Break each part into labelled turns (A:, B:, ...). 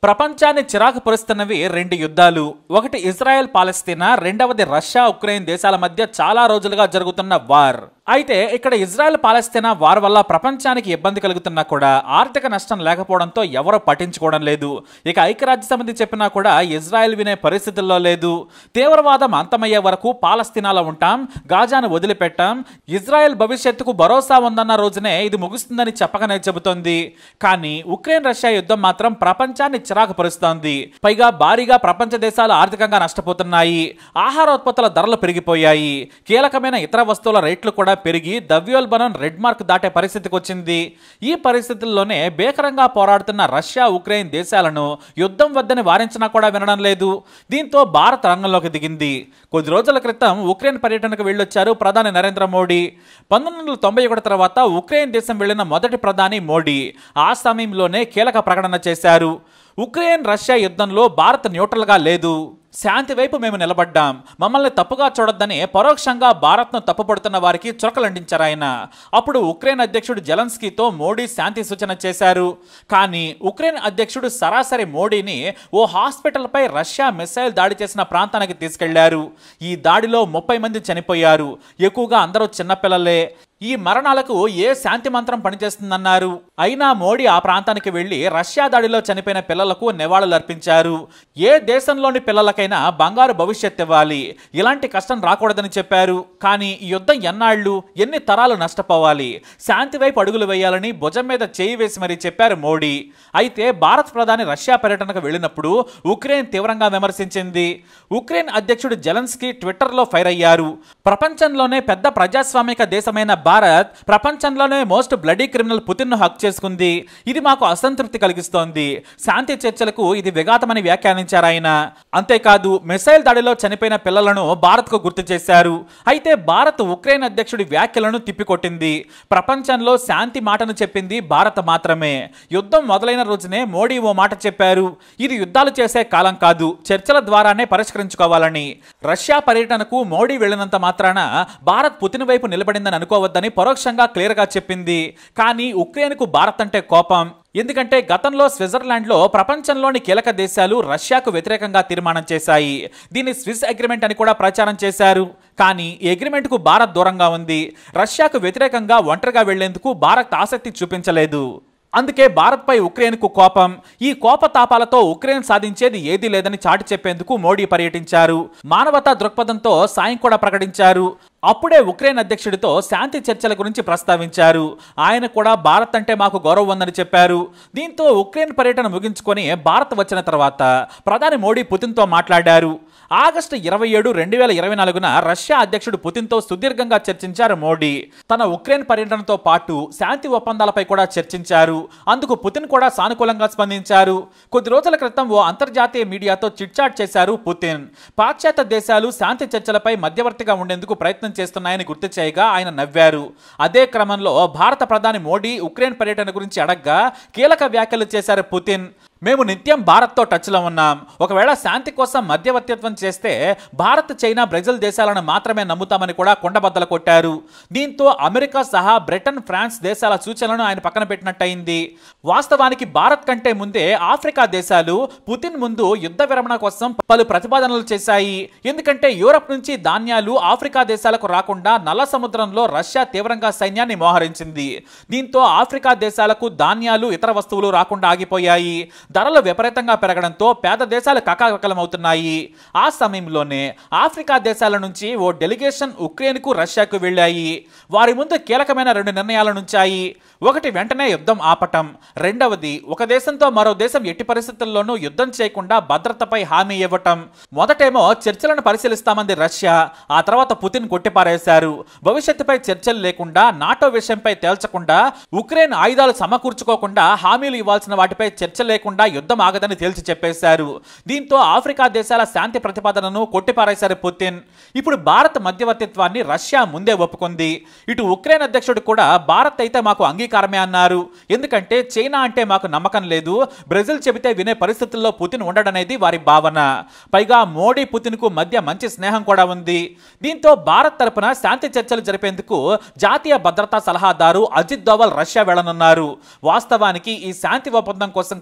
A: ప్రపంచాన్ని చిరాకు పరుస్తున్నవి రెండు యుద్ధాలు ఒకటి ఇజ్రాయెల్ పాలస్తీనా రెండవది రష్యా ఉక్రెయిన్ దేశాల మధ్య చాలా రోజులుగా జరుగుతున్న వార్ అయితే ఇక్కడ ఇజ్రాయెల్ పాలస్తీనా వార్ వల్ల ప్రపంచానికి ఇబ్బంది కలుగుతున్నా కూడా ఆర్థిక నష్టం లేకపోవడంతో ఎవరూ పట్టించుకోవడం లేదు ఇక ఐక్యరాజ్య సమితి చెప్పినా కూడా ఇజ్రాయెల్ వినే పరిస్థితుల్లో లేదు తీవ్రవాదం అంతమయ్యే వరకు పాలస్తీనాలో ఉంటాం గాజాను వదిలిపెట్టాం ఇజ్రాయెల్ భవిష్యత్తుకు భరోసా ఉందన్న రోజునే ఇది ముగుస్తుందని చెప్పకనే చెబుతోంది కానీ ఉక్రెయిన్ రష్యా యుద్ధం మాత్రం ప్రపంచాన్ని చిరాకు పరుస్తోంది పైగా భారీగా ప్రపంచ దేశాలు ఆర్థికంగా నష్టపోతున్నాయి ఆహారోత్పత్తుల ధరలు పెరిగిపోయాయి కీలకమైన ఇతర వస్తువుల రేట్లు కూడా పెరిగి ద్రవ్యోల్బణం రెడ్ మార్క్ దాటే పరిస్థితికి వచ్చింది ఈ పరిస్థితుల్లోనే భీకరంగా పోరాడుతున్న రష్యా ఉక్రెయిన్ దేశాలను యుద్ధం వద్దని వారించినా కూడా వినడం లేదు దీంతో భారత్ రంగంలోకి దిగింది కొద్ది రోజుల క్రితం ఉక్రెయిన్ పర్యటనకు వెళ్ళొచ్చారు ప్రధాని నరేంద్ర మోడీ పంతొమ్మిది వందల తొంభై ఒకటి తర్వాత ఉక్రెయిన్ దేశం వెళ్లిన మొదటి ప్రధాని మోడీ ఆ సమయంలోనే కీలక ప్రకటన చేశారు ఉక్రెయిన్ రష్యా యుద్ధంలో భారత్ న్యూట్రల్గా లేదు శాంతి వైపు మేము నిలబడ్డాం మమ్మల్ని తప్పుగా చూడొద్దని పరోక్షంగా భారత్ను తప్పుపడుతున్న వారికి చురకలంటించారు ఆయన అప్పుడు ఉక్రెయిన్ అధ్యక్షుడు జెలన్స్కీతో మోడీ శాంతి సూచన చేశారు కానీ ఉక్రెయిన్ అధ్యక్షుడు సరాసరి మోడీని ఓ హాస్పిటల్పై రష్యా మిసైల్ దాడి చేసిన ప్రాంతానికి తీసుకెళ్లారు ఈ దాడిలో ముప్పై మంది చనిపోయారు ఎక్కువగా అందరూ చిన్నపిల్లలే ఈ మరణాలకు ఏ శాంతి మంత్రం పనిచేస్తుందన్నారు అయినా మోడీ ఆ ప్రాంతానికి వెళ్లి రష్యా దాడిలో చనిపోయిన పిల్లలకు నివాళులర్పించారు ఏ దేశంలోని పిల్లలకైనా బంగారు భవిష్యత్ ఇవ్వాలి ఇలాంటి కష్టం రాకూడదని చెప్పారు కానీ ఈ యుద్ధం ఎన్నాళ్ళు ఎన్ని తరాలు నష్టపోవాలి శాంతి వైపు అడుగులు వేయాలని భుజం మీద చేయి వేసి మరీ చెప్పారు మోడీ అయితే భారత్ ప్రధాని రష్యా పర్యటనకు వెళ్ళినప్పుడు ఉక్రెయిన్ తీవ్రంగా విమర్శించింది ఉక్రెయిన్ అధ్యక్షుడు జెలెన్స్కీ ట్విట్టర్లో ఫైర్ అయ్యారు ప్రపంచంలోనే పెద్ద ప్రజాస్వామిక దేశమైన భారత్ ప్రపంచంలోనే మోస్ట్ బ్లడీ క్రిమినల్ పుతిన్ను హక్ చేసుకుంది ఇది మాకు అసంతృప్తి కలిగిస్తోంది శాంతి చర్చలకు ఇది విఘాతమని వ్యాఖ్యానించారు ఆయన అంతేకాదు మిసైల్ దాడిలో చనిపోయిన పిల్లలను భారత్కు గుర్తు చేశారు అయితే భారత్ ఉక్రెయిన్ అధ్యక్షుడి వ్యాఖ్యలను తిప్పికొట్టింది ప్రపంచంలో శాంతి మాటను చెప్పింది భారత్ మాత్రమే యుద్ధం మొదలైన రోజునే మోడీ ఓ మాట చెప్పారు ఇది యుద్ధాలు చేసే కాలం కాదు చర్చల ద్వారానే పరిష్కరించుకోవాలని రష్యా పర్యటనకు మోడీ వెళ్ళినంత మాత్రాన భారత్ పుతిన్ వైపు నిలబడిందని అనుకోవద్దని పరోక్షంగా క్లియర్గా చెప్పింది కానీ ఉక్రెయిన్కు భారత్ అంటే కోపం ఎందుకంటే గతంలో స్విట్జర్లాండ్లో ప్రపంచంలోని కీలక దేశాలు రష్యాకు వ్యతిరేకంగా తీర్మానం చేశాయి దీన్ని స్విస్ అగ్రిమెంట్ అని కూడా ప్రచారం చేశారు కానీ ఈ అగ్రిమెంట్కు భారత్ దూరంగా ఉంది రష్యాకు వ్యతిరేకంగా ఒంటరిగా వెళ్లేందుకు భారత్ ఆసక్తి చూపించలేదు అందుకే భారత్పై ఉక్రెయిన్కు కోపం ఈ కోపతాపాలతో ఉక్రెయిన్ సాధించేది ఏదీ లేదని చాటి చెప్పేందుకు మోడీ పర్యటించారు మానవతా దృక్పథంతో సాయం కూడా ప్రకటించారు అప్పుడే ఉక్రెయిన్ అధ్యక్షుడితో శాంతి చర్చల గురించి ప్రస్తావించారు ఆయన కూడా భారత్ అంటే మాకు గౌరవం ఉందని చెప్పారు దీంతో ఉక్రెయిన్ పర్యటన ముగించుకొని భారత్ వచ్చిన తర్వాత ప్రధాని మోడీ పుతిన్తో మాట్లాడారు ఆగస్టు ఇరవై ఏడు రెండు వేల ఇరవై నాలుగున రష్యా అధ్యక్షుడు పుతిన్తో సుదీర్ఘంగా చర్చించారు మోడీ తన ఉక్రెయిన్ పర్యటనతో పాటు శాంతి ఒప్పందాలపై కూడా చర్చించారు అందుకు పుతిన్ కూడా సానుకూలంగా స్పందించారు కొద్ది రోజుల క్రితం ఓ అంతర్జాతీయ మీడియాతో చిట్చాట్ చేశారు పుతిన్ పాశ్చాత్య దేశాలు శాంతి చర్చలపై మధ్యవర్తిగా ఉండేందుకు ప్రయత్నం చేస్తున్నాయని గుర్తు చేయగా ఆయన నవ్వారు అదే క్రమంలో భారత ప్రధాని మోడీ ఉక్రెయిన్ పర్యటన గురించి అడగ్గా కీలక వ్యాఖ్యలు చేశారు పుతిన్ మేము నిత్యం భారత్తో టచ్లో ఉన్నాం ఒకవేళ శాంతి కోసం మధ్యవర్తిత్వం చేస్తే భారత్ చైనా బ్రెజిల్ దేశాలను మాత్రమే నమ్ముతామని కూడా కొండబద్దలు కొట్టారు దీంతో అమెరికా సహా బ్రిటన్ ఫ్రాన్స్ దేశాల సూచనలను ఆయన పక్కన పెట్టినట్టయింది వాస్తవానికి భారత్ కంటే ముందే ఆఫ్రికా దేశాలు పుతిన్ ముందు యుద్ధ విరమణ కోసం పలు ప్రతిపాదనలు చేశాయి ఎందుకంటే యూరప్ నుంచి ధాన్యాలు ఆఫ్రికా దేశాలకు రాకుండా నల్ల సముద్రంలో రష్యా తీవ్రంగా సైన్యాన్ని మోహరించింది దీంతో ఆఫ్రికా దేశాలకు ధాన్యాలు ఇతర వస్తువులు రాకుండా ఆగిపోయాయి ధరలు విపరీతంగా పెరగడంతో పేద దేశాలు కకాకలమవుతున్నాయి ఆ సమయంలోనే ఆఫ్రికా దేశాల నుంచి ఓ డెలిగేషన్ ఉక్రెయిన్కు రష్యాకు వెళ్ళాయి వారి ముందు కీలకమైన రెండు నిర్ణయాలు నుంచాయి ఒకటి వెంటనే యుద్ధం ఆపటం రెండవది ఒక దేశంతో మరో దేశం ఎట్టి పరిస్థితుల్లోనూ యుద్ధం చేయకుండా భద్రతపై హామీ ఇవ్వటం మొదటేమో చర్చలను పరిశీలిస్తామంది రష్యా ఆ తర్వాత పుతిన్ కొట్టిపారేశారు భవిష్యత్తుపై చర్చలు లేకుండా నాటో విషయంపై తేల్చకుండా ఉక్రెయిన్ ఆయుధాలు సమకూర్చుకోకుండా హామీలు ఇవ్వాల్సిన వాటిపై చర్చ లేకుండా యుద్ధం ఆగదని తేల్చి చెప్పేశారు దీంతో ఆఫ్రికా దేశాల శాంతి ప్రతిపాదనను కొట్టిపారేశారు పుతిన్ ఇప్పుడు భారత్ మధ్యవర్తిత్వాన్ని రష్యా ముందే ఒప్పుకుంది ఇటు ఉక్రెయిన్ అధ్యక్షుడు కూడా భారత్ అయితే మాకు అంగీకారమే అన్నారు ఎందుకంటే చైనా అంటే మాకు నమ్మకం లేదు బ్రెజిల్ చెబితే వినే పరిస్థితుల్లో పుతిన్ ఉండడనేది వారి భావన పైగా మోడీ పుతిన్కు మధ్య మంచి స్నేహం కూడా ఉంది దీంతో భారత్ తరపున శాంతి చర్చలు జరిపేందుకు జాతీయ భద్రతా సలహాదారు అజిత్ దోవల్ రష్యా వెళ్లనున్నారు వాస్తవానికి ఈ శాంతి ఒప్పందం కోసం కాకుండా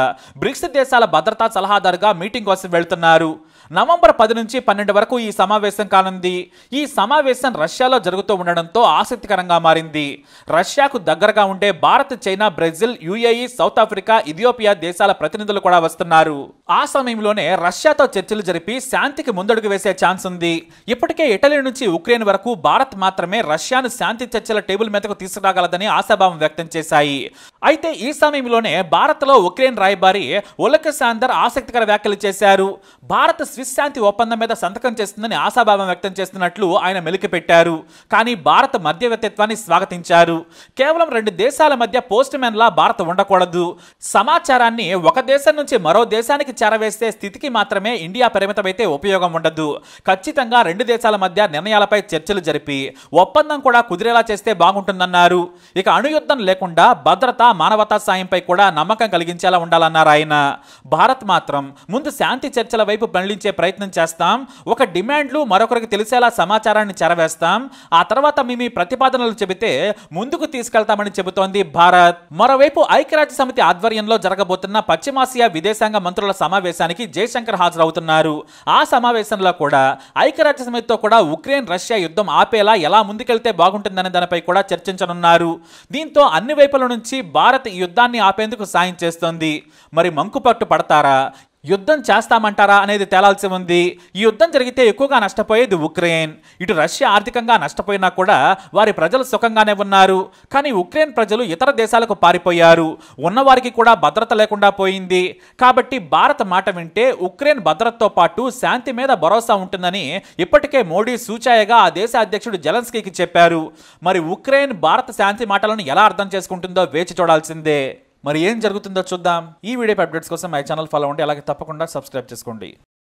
A: బ్రిక్స్ దేశాల భద్రతా సలహాదారుగా మీటింగ్ కోసం వెళ్తున్నారు నవంబర్ పది నుంచి పన్నెండు వరకు ఈ సమావేశం కానుంది ఈ సమావేశం రష్యాలో జరుగుతూ ఉండడంతో ఆసక్తికరంగా మారింది రష్యాకు దగ్గరగా ఉండే Bharat China Brazil UAE South Africa Ethiopia దేశాల ప్రతినిధులు కూడా వస్తున్నారు ఆ సమయంలోనే రష్యాతో చర్చలు జరిపి శాంతికి ముందడుగు వేసే ఛాన్స్ ఉంది ఇప్పటికే ఇటలీ నుంచి ఉక్రెయిన్ వరకు భారత్ మాత్రమే రష్యాను శాంతి చర్చల టేబుల్ మీదకు తీసుకురాగలదని ఆశాభావం వ్యక్తం చేశాయి అయితే ఈ సమయంలోనే భారత్లో ఉక్రెయిన్ రాయబారి ఒలకసాందర్ ఆసక్తికర వ్యాఖ్యలు చేశారు భారత్ స్విస్ శాంతి ఒప్పందం మీద సంతకం చేస్తుందని ఆశాభావం వ్యక్తం చేస్తున్నట్లు ఆయన మెలికి పెట్టారు కానీ భారత్ మధ్యవర్తిత్వాన్ని స్వాగతించారు కేవలం రెండు దేశాల మధ్య పోస్ట్ మ్యాన్ లా భారత్ ఉండకూడదు సమాచారాన్ని ఒక దేశం నుంచి మరో దేశానికి చేరవేసే స్థితికి మాత్రమే ఇండియా పరిమితమైతే ఉపయోగం ఉండదు ఖచ్చితంగా రెండు దేశాల మధ్య నిర్ణయాలపై చర్చలు జరిపి ఒప్పందం కూడా కుదిరేలా చేస్తే బాగుంటుందన్నారు ఇక అణుయుద్ధం లేకుండా భద్రత మానవతా సాయంపై కూడా నమ్మకం కలిగించేలా ఉండాలన్నారు ఆయన భారత్ మాత్రం ముందు శాంతి చర్చల వైపు మళ్లించే ప్రయత్నం చేస్తాం ఒక డిమాండ్లు మరొకరికి తెలిసేలా సమాచారాన్ని చెరవేస్తాం ఆ తర్వాత మీ మీ ప్రతిపాదనలు చెబితే ముందుకు తీసుకెళ్తామని చెబుతోంది భారత్ మరోవైపు ఐక్యరాజ్య సమితి ఆధ్వర్యంలో జరగబోతున్న పశ్చిమాసియా విదేశాంగ మంత్రుల సమావేశానికి జయశంకర్ హాజరవుతున్నారు ఆ సమావేశంలో కూడా ఐక్యరాజ్య సమితితో కూడా ఉక్రెయిన్ రష్యా యుద్ధం ఆపేలా ఎలా ముందుకెళ్తే బాగుంటుందనే దానిపై కూడా చర్చించనున్నారు దీంతో అన్ని వైపుల నుంచి భారత్ ఈ యుద్ధాన్ని ఆపేందుకు సాయం చేస్తోంది మరి మంకుపట్టు పడతారా యుద్ధం చేస్తామంటారా అనేది తేలాల్సి ఉంది ఈ యుద్ధం జరిగితే ఎక్కువగా నష్టపోయేది ఉక్రెయిన్ ఇటు రష్యా ఆర్థికంగా నష్టపోయినా కూడా వారి ప్రజలు సుఖంగానే ఉన్నారు కానీ ఉక్రెయిన్ ప్రజలు ఇతర దేశాలకు పారిపోయారు ఉన్నవారికి కూడా భద్రత లేకుండా పోయింది కాబట్టి భారత్ మాట వింటే ఉక్రెయిన్ భద్రతతో పాటు శాంతి మీద భరోసా ఉంటుందని ఇప్పటికే మోడీ సూచాయగా ఆ దేశ అధ్యక్షుడు జెలెన్స్కీకి చెప్పారు మరి ఉక్రెయిన్ భారత శాంతి మాటలను ఎలా అర్థం చేసుకుంటుందో వేచి చూడాల్సిందే మరి ఏం జరుగుతుందో చూద్దాం ఈ వీడియో అప్డేట్స్ కోసం మై ఛానల్ ఫాలో అవ్వండి అలాగే తప్పకుండా సబ్స్క్రైబ్ చేసుకోండి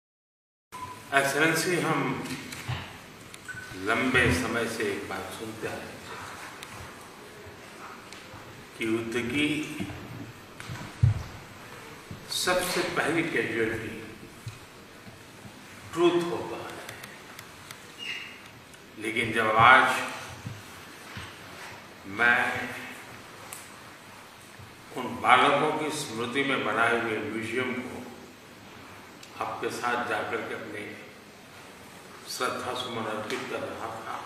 B: एक्सलेंसी हम लंबे समय से एक बात सुनते आए हैं कि युद्ध की सबसे पहली कैजुअलिटी ट्रूथ होता है लेकिन जब आज मैं उन बालकों की स्मृति में बनाए हुए म्यूजियम को आपके साथ जाकर के अपने श्रद्धा सुमन अर्पित कर रहा था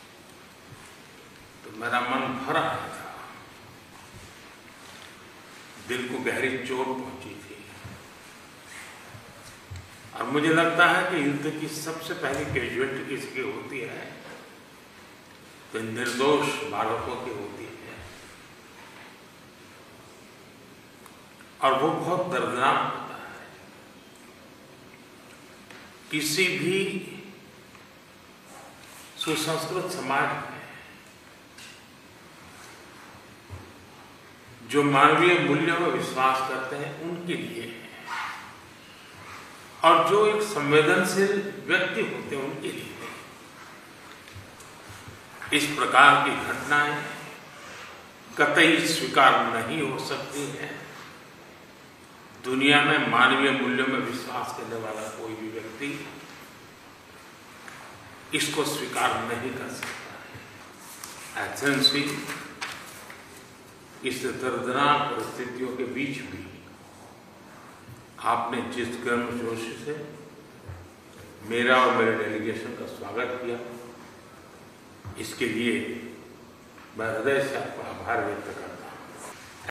B: तो मेरा मन भर आया था दिल को गहरी चोट पहुंची थी और मुझे लगता है कि युद्ध की सबसे पहली कैजुअलिटी किसी की होती है तो निर्दोष बालकों की होती है और वो बहुत दर्दनाक होता है किसी भी सुसंस्कृत समाज में जो मानवीय मूल्यों में विश्वास करते हैं उनके लिए है और जो एक संवेदनशील व्यक्ति होते हैं उनके लिए है इस प्रकार की घटनाएं कतई स्वीकार नहीं हो सकती हैं दुनिया में मानवीय मूल्यों में विश्वास करने वाला कोई भी व्यक्ति इसको स्वीकार नहीं कर सकता है एथेंसी इस दर्दनाक परिस्थितियों के बीच भी आपने जिस गर्म जोश से मेरा और मेरे डेलीगेशन का स्वागत किया इसके लिए मैं हृदय से आपका आभार व्यक्त करता